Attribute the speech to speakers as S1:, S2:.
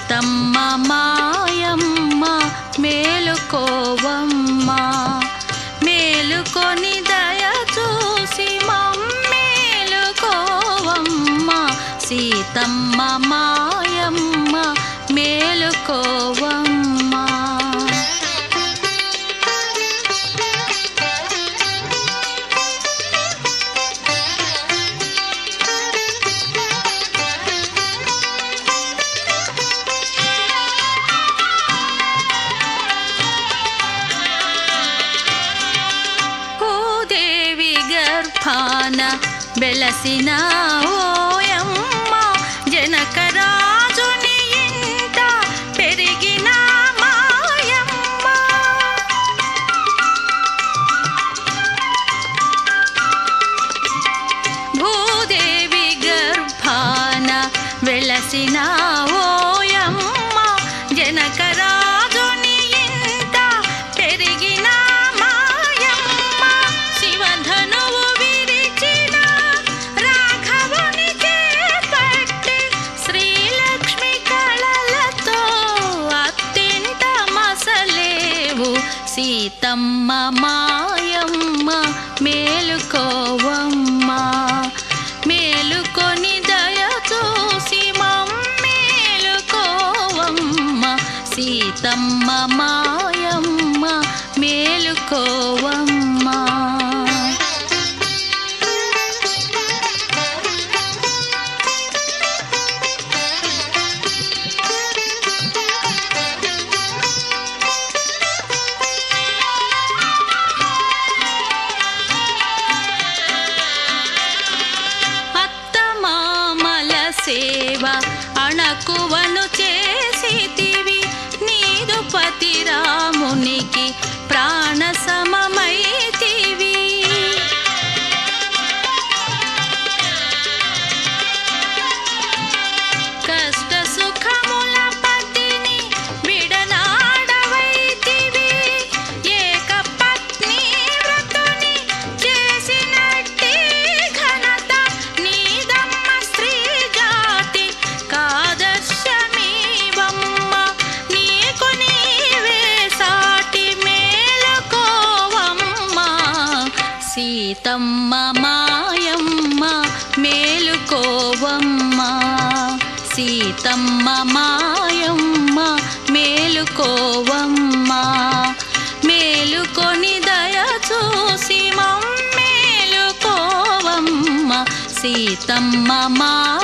S1: సీతమ్మ మాయమ్మ మేలుకోవమ్మ మేలుకొని దయ చూసి మమ్మేలుకోవమ్మ సీతమ్మ మాయమ్మ మేలుకోవమ్మ భూదేవి గర్భాన వెలసిన ఓయమ్మ జనకరాజుని ఇంట పెరిగిన మాయమ్మ భూదేవి గర్భాన వెలసిన ఓయమ్మ జనకరాజుని ఇంట పెరిగిన మాయమ్మ శివధనువు విరిచిన రాఘవుని చేపట్టి శ్రీలక్ష్మి కళలతో అత్తింట మసలేవు సీతమ్మ మాయమ్మ మేలుకోవమ్మ మేలుకొని దయ చూసి మమ్మేలుకోవమ్మ సీతమ్మ మాయమ్మ మేలుకోవమ్మ అత్తమామల సేవ అణకువను చేసితివి నీదు పతి రామునికి ప్రాణ సమమైతివి కష్ట సుఖముల పతిని విడనాడవైతివి ఏక పత్ని వ్రతుని చేసినట్టి ఘనత నీదమ్మ స్త్రీ జాతి కాదర్శమీవమ్మ నీకు నీవే సాటి మేలుకోవమ్మ సీతమ్మ మాయమ్మ మేలుకోవమ్మ సీతమ్మ మాయమ్మ మేలుకోవమ్మ మేలుకొని దయ చూసి మమ్మేలుకోవమ్మ సీతమ్మ మా